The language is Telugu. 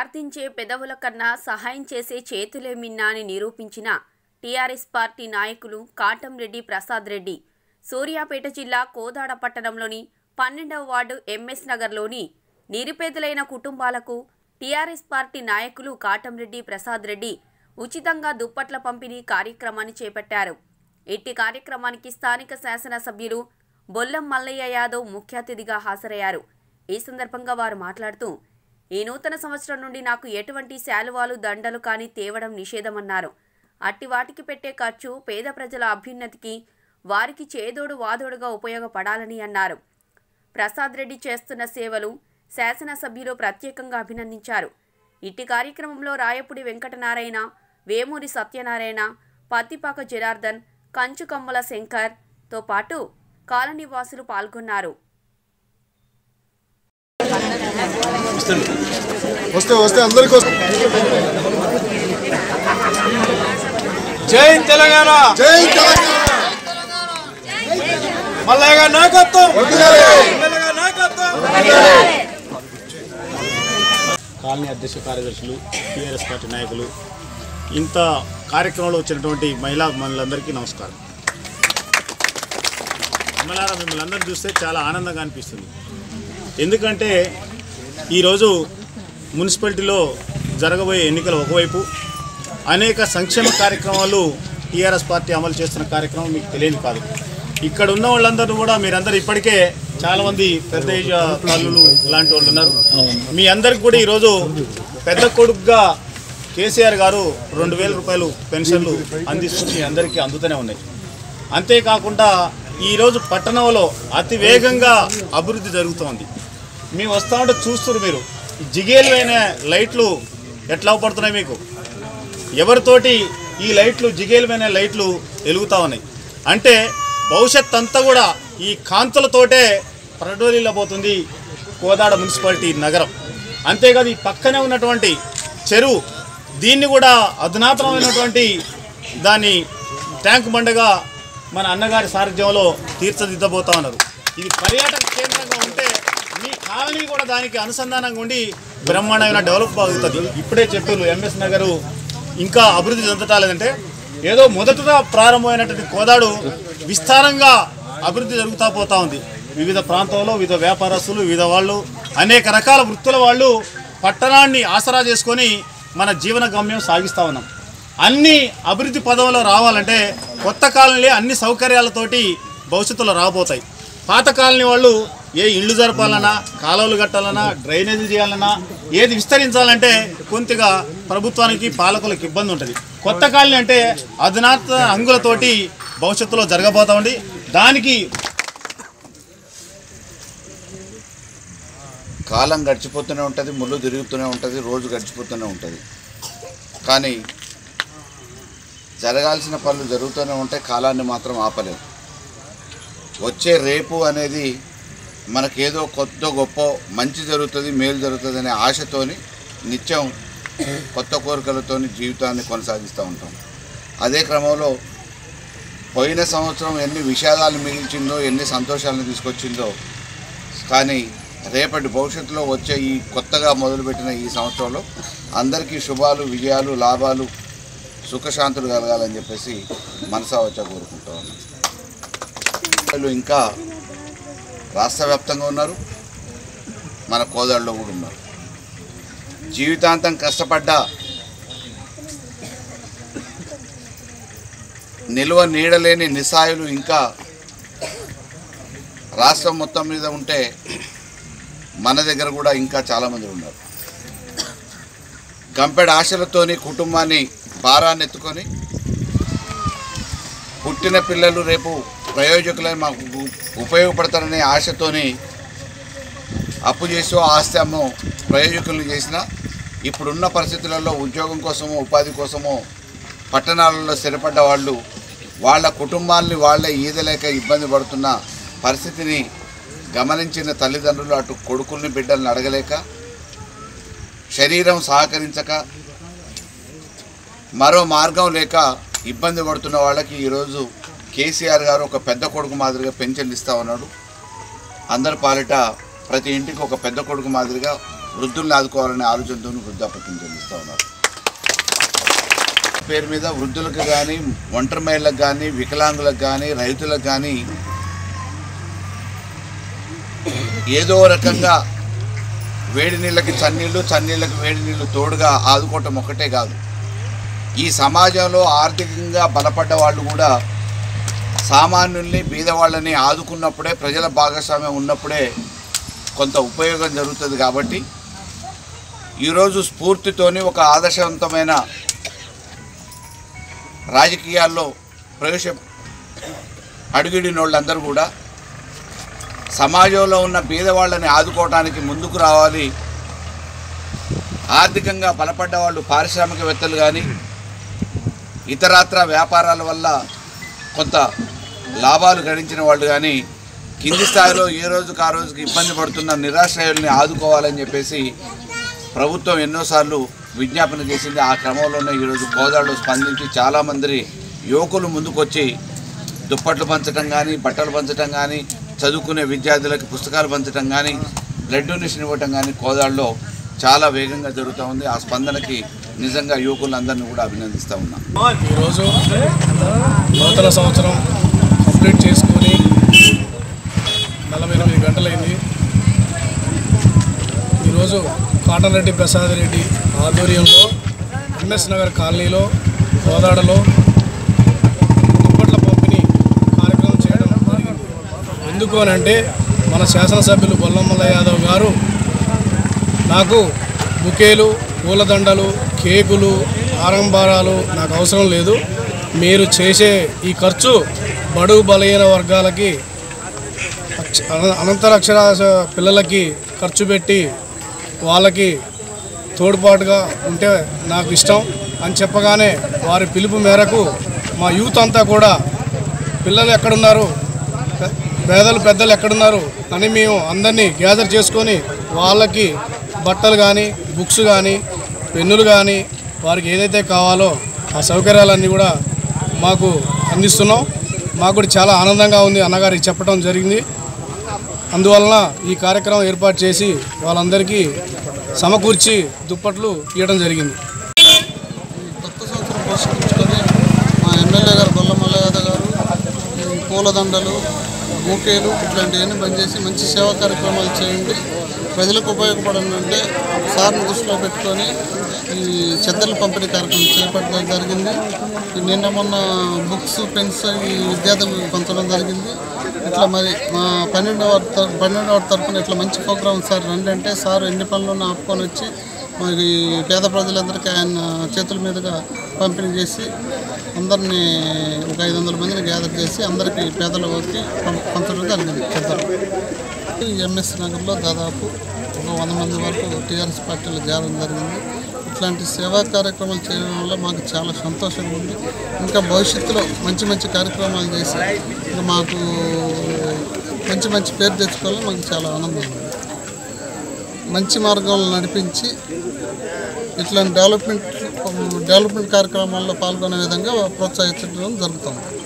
ప్రార్థించే పెదవుల కన్నా సహాయం చేసే చేతులే మిన్నా అని నిరూపించిన టీఆర్ఎస్ పార్టీ నాయకులు కాటంరెడ్డి ప్రసాద్ రెడ్డి సూర్యాపేట జిల్లా కోదాడ పట్టణంలోని పన్నెండవ వార్డు ఎంఎస్ నగర్లోని నిరుపేదలైన కుటుంబాలకు టీఆర్ఎస్ పార్టీ నాయకులు కాటంరెడ్డి ప్రసాద్ రెడ్డి ఉచితంగా దుప్పట్ల పంపిణీ కార్యక్రమాన్ని చేపట్టారు ఇట్టి కార్యక్రమానికి స్థానిక శాసనసభ్యులు బొల్లం మల్లయ్య యాదవ్ ముఖ్య అతిథిగా హాజరయ్యారు ఈ సందర్భంగా వారు మాట్లాడుతూ ఈ నూతన సంవత్సరం నుండి నాకు ఎటువంటి శాలువాలు దండలు కానీ తేవడం నిషేధమన్నారు అట్టి వాటికి పెట్టే ఖర్చు పేద ప్రజల అభ్యున్నతికి వారికి చేదోడు వాదోడుగా ఉపయోగపడాలని అన్నారు ప్రసాద్ రెడ్డి చేస్తున్న సేవలు శాసనసభ్యులు ప్రత్యేకంగా అభినందించారు ఇట్టి కార్యక్రమంలో రాయపుడి వెంకటనారాయణ వేమూరి సత్యనారాయణ పత్తిపాక జనార్దన్ కంచుకమ్మల శంకర్తో పాటు కాలనీ వాసులు పాల్గొన్నారు వస్తే వస్తే అందరికి వస్తే జై తెలంగాణ జై తెలంగాణ మల్లయ్య నాయకత్వం వర్ధిల్లాలి. మల్లయ్య నాయకత్వం కాలనీ అధ్యక్ష కార్యదర్శులు టీఆర్ఎస్ పార్టీ నాయకులు ఇంత కార్యక్రమంలో వచ్చినటువంటి మహిళా మనులందరికీ నమస్కారం అమ్మలారా మిమ్మల్ని అందరిని చూస్తే చాలా ఆనందంగా అనిపిస్తుంది ఎందుకంటే ఈరోజు మున్సిపాలిటీలో జరగబోయే ఎన్నికలు ఒకవైపు అనేక సంక్షేమ కార్యక్రమాలు టీఆర్ఎస్ పార్టీ అమలు చేస్తున్న కార్యక్రమం మీకు తెలియదు కాదు ఇక్కడ ఉన్న వాళ్ళందరూ కూడా మీరందరూ ఇప్పటికే చాలామంది పెద్ద ఏజ్ తల్లులు లాంటి వాళ్ళు ఉన్నారు మీ అందరికి కూడా ఈరోజు పెద్ద కొడుకుగా కేసీఆర్ గారు రెండు వేల రూపాయలు పెన్షన్లు అందిస్తూ మీ అందరికీ అందుతూనే ఉన్నాయి అంతేకాకుండా ఈరోజు పట్టణంలో అతి వేగంగా అభివృద్ధి జరుగుతోంది మేము వస్తా ఉంటే చూస్తున్నారు మీరు ఈ జిగేలువైన లైట్లు ఎట్లా పడుతున్నాయి మీకు ఎవరితోటి ఈ లైట్లు జిగేలువైన లైట్లు వెలుగుతా ఉన్నాయి అంటే భవిష్యత్ అంతా కూడా ఈ కాంతులతోటే ప్రడోలిల్లబోతుంది కోదాడ మున్సిపాలిటీ నగరం అంతేకాదు ఈ పక్కనే ఉన్నటువంటి చెరువు దీన్ని కూడా అధునాతనమైనటువంటి దాన్ని ట్యాంక్ బండగా మన అన్నగారి సారథ్యంలో తీర్చిదిద్దబోతా ఉన్నారు ఇది పర్యాటక కేంద్రంగా ఉంటే మీ కాలనీ కూడా దానికి అనుసంధానంగా ఉండి బ్రహ్మాండమైన డెవలప్ అవుతుంది ఇప్పుడే చెప్పారు ఎంఎస్ నగరు ఇంకా అభివృద్ధి చెందటాలేదంటే ఏదో మొదటగా ప్రారంభమైనటువంటి కోదాడు విస్తారంగా అభివృద్ధి జరుగుతూ పోతా ఉంది వివిధ ప్రాంతాల్లో వివిధ వ్యాపారస్తులు వివిధ వాళ్ళు అనేక రకాల వృత్తుల వాళ్ళు పట్టణాన్ని ఆసరా చేసుకొని మన జీవన గమ్యం సాగిస్తూ ఉన్నాం అన్ని అభివృద్ధి పదవులు రావాలంటే కొత్త కాలనీ అన్ని సౌకర్యాలతోటి భవిష్యత్తులో రాబోతాయి పాత కాలనీ వాళ్ళు ఏ ఇళ్ళు జరపాలన్నా కాలువలు కట్టాలన్నా డ్రైనేజీ చేయాలన్నా ఏది విస్తరించాలంటే కొద్దిగా ప్రభుత్వానికి పాలకులకు ఇబ్బంది ఉంటుంది కొత్త కాలనీ అంటే అధునాత అంగులతోటి భవిష్యత్తులో జరగబోతా ఉంది దానికి కాలం గడిచిపోతూనే ఉంటుంది ముళ్ళు తిరుగుతూనే ఉంటుంది రోజు గడిచిపోతూనే ఉంటుంది కానీ జరగాల్సిన పనులు జరుగుతూనే ఉంటాయి కాలాన్ని మాత్రం ఆపలేము వచ్చే రేపు అనేది మనకేదో కొత్త గొప్ప మంచి జరుగుతుంది మేలు జరుగుతుంది అనే ఆశతోని నిత్యం కొత్త కోరికలతోని జీవితాన్ని కొనసాగిస్తూ ఉంటాం అదే క్రమంలో పోయిన సంవత్సరం ఎన్ని విషాదాలు మిగిల్చిందో ఎన్ని సంతోషాలను తీసుకొచ్చిందో కానీ రేపటి భవిష్యత్తులో వచ్చే ఈ కొత్తగా మొదలుపెట్టిన ఈ సంవత్సరంలో అందరికీ శుభాలు విజయాలు లాభాలు సుఖశాంతులు కలగాలని చెప్పేసి మనసా వచ్చా కోరుకుంటా ఉన్నాను వాళ్ళు ఇంకా రాష్ట్ర వ్యాప్తంగా ఉన్నారు మన కోదాడులో కూడా ఉన్నారు జీవితాంతం కష్టపడ్డ నిల్వ నీడలేని నిస్సాయులు ఇంకా రాష్ట్రం మొత్తం మీద ఉంటే మన దగ్గర కూడా ఇంకా చాలామంది ఉన్నారు గంపెడ ఆశలతోని కుటుంబాన్ని భారాన్ని ఎత్తుకొని పుట్టిన పిల్లలు రేపు ప్రయోజకులై మాకు ఉ- ఉపయోగపడతారనే ఆశతోని అప్పు చేసో ఆస్తి అమ్మో ప్రయోజకులను చేసిన ఇప్పుడున్న పరిస్థితులలో ఉద్యోగం కోసమో ఉపాధి కోసమో పట్టణాలలో స్థిరపడ్డ వాళ్ళు వాళ్ళ కుటుంబాల్ని వాళ్ళే ఈదలేక ఇబ్బంది పడుతున్న పరిస్థితిని గమనించిన తల్లిదండ్రులు అటు కొడుకుల్ని బిడ్డల్ని అడగలేక శరీరం సహకరించక మరో మార్గం లేక ఇబ్బంది పడుతున్న వాళ్ళకి ఈరోజు కేసీఆర్ గారు ఒక పెద్ద కొడుకు మాదిరిగా పెన్షన్లు ఇస్తా ఉన్నాడు అందరి పాలిట ప్రతి ఇంటికి ఒక పెద్ద కొడుకు మాదిరిగా వృద్ధుల్ని ఆదుకోవాలనే ఆలోచనతో వృద్ధాపత్యం చెల్లిస్తూ ఉన్నారు పేరు మీద వృద్ధులకు కానీ ఒంటరి మహిళలకు కానీ వికలాంగులకు కానీ రైతులకు కానీ ఏదో రకంగా వేడి నీళ్ళకి చన్నీళ్ళు చన్నీళ్ళకి వేడి నీళ్ళు తోడుగా ఆదుకోవటం ఒక్కటే కాదు ఈ సమాజంలో ఆర్థికంగా బలపడ్డ వాళ్ళు కూడా సామాన్యుల్ని బీదవాళ్ళని ఆదుకున్నప్పుడే ప్రజల భాగస్వామ్యం ఉన్నప్పుడే కొంత ఉపయోగం జరుగుతుంది కాబట్టి ఈరోజు స్ఫూర్తితోని ఒక ఆదర్శవంతమైన రాజకీయాల్లో ప్రవేశ అడుగిడిన వాళ్ళందరూ కూడా సమాజంలో ఉన్న బీదవాళ్ళని ఆదుకోవడానికి ముందుకు రావాలి ఆర్థికంగా బలపడ్డ వాళ్ళు పారిశ్రామికవేత్తలు కానీ ఇతరత్ర వ్యాపారాల వల్ల కొంత లాభాలు గడించిన వాళ్ళు కానీ కింది స్థాయిలో ఏ రోజుకు ఆ రోజుకి ఇబ్బంది పడుతున్న నిరాశ్రయుల్ని ఆదుకోవాలని చెప్పేసి ప్రభుత్వం ఎన్నోసార్లు విజ్ఞాపన చేసింది ఆ క్రమంలోనే ఈరోజు కోదాడులో స్పందించి చాలామంది యువకులు ముందుకొచ్చి దుప్పట్లు పంచడం కానీ బట్టలు పంచడం కానీ చదువుకునే విద్యార్థులకు పుస్తకాలు పంచడం కానీ బ్లడ్ డొనేషన్ ఇవ్వటం కానీ కోదాడులో చాలా వేగంగా జరుగుతూ ఉంది ఆ స్పందనకి నిజంగా యువకులందరినీ కూడా అభినందిస్తూ ఉన్నాం ఈరోజు నూతన సంవత్సరం కంప్లీట్ చేసుకొని నలభై ఎనిమిది గంటలైంది ఈరోజు కాటన్ రెడ్డి ప్రసాద్ రెడ్డి ఆధ్వర్యంలో ఎంఎస్ నగర్ కాలనీలో కోదాడలో దుప్పట్ల పంపిణీ కార్యక్రమం చేయడం జరిగింది ఎందుకు అని అంటే మన శాసనసభ్యులు బొల్లమల్ల యాదవ్ గారు నాకు బుకేలు పూలదండలు కేకులు ఆరంభారాలు నాకు అవసరం లేదు మీరు చేసే ఈ ఖర్చు బడుగు బలహీన వర్గాలకి అక్ష- అన- అనంతర అక్షరాస్య పిల్లలకి ఖర్చు పెట్టి వాళ్ళకి తోడ్పాటుగా ఉంటే నాకు ఇష్టం అని చెప్పగానే వారి పిలుపు మేరకు మా యూత్ అంతా కూడా పిల్లలు ఎక్కడున్నారు పె- పేదలు పెద్దలు ఎక్కడున్నారు అని మేము అందరినీ గ్యాదర్ చేసుకొని వాళ్ళకి బట్టలు కానీ బుక్స్ కానీ పెన్నులు కానీ వారికి ఏదైతే కావాలో ఆ సౌకర్యాలన్నీ కూడా మాకు అందిస్తున్నాం మాకు కూడా చాలా ఆనందంగా ఉంది అన్నగారికి చెప్పడం జరిగింది అందువలన ఈ కార్యక్రమం ఏర్పాటు చేసి వాళ్ళందరికీ సమకూర్చి దుప్పట్లు ఇవ్వడం జరిగింది కొత్త సంవత్సరం పోషించుకొని మా ఎమ్మెల్యే గారు గొల్ల మల్లయాదవ్ గారు ఈ పూలదండలు బూకేలు ఇట్లాంటివన్నీ బంద్ చేసి మంచి సేవా కార్యక్రమాలు చేయండి ప్రజలకు ఉపయోగపడాలంటే సార్ని దృష్టిలో పెట్టుకొని ఈ చెద్దల పంపిణీ కార్యక్రమం చేపట్టడం జరిగింది ఈ నిన్న మొన్న బుక్స్ పెన్స్ ఈ విద్యార్థులకు పంచడం జరిగింది ఇట్లా మరి మా పన్నెండవ తర- పన్నెండవ తరఫున ఇట్లా మంచి ప్రోగ్రామ్ సార్ రండి అంటే సార్ ఎన్ని పనులను ఆపుకొని వచ్చి మరి పేద ప్రజలందరికీ ఆయన చేతుల మీదుగా పంపిణీ చేసి అందరినీ ఒక ఐదు వందల మందిని గ్యాదర్ చేసి అందరికీ పేదలకి పం- పంచడం జరిగింది చెద్దరు ఎంఎస్ నగర్లో దాదాపు ఒక వంద మంది వరకు టీఆర్ఎస్ పార్టీలో చేరడం జరిగింది ఇట్లాంటి సేవా కార్యక్రమాలు చేయడం వల్ల మాకు చాలా సంతోషంగా ఉంది ఇంకా భవిష్యత్తులో మంచి మంచి కార్యక్రమాలు చేసి ఇంకా మాకు మంచి మంచి పేరు తెచ్చుకోవాలని మాకు చాలా ఆనందంగా ఉంది మంచి మార్గంలో నడిపించి ఇట్లాంటి డెవలప్మెంట్ డెవలప్మెంట్ కార్యక్రమాల్లో పాల్గొనే విధంగా ప్రోత్సహించడం జరుగుతుంది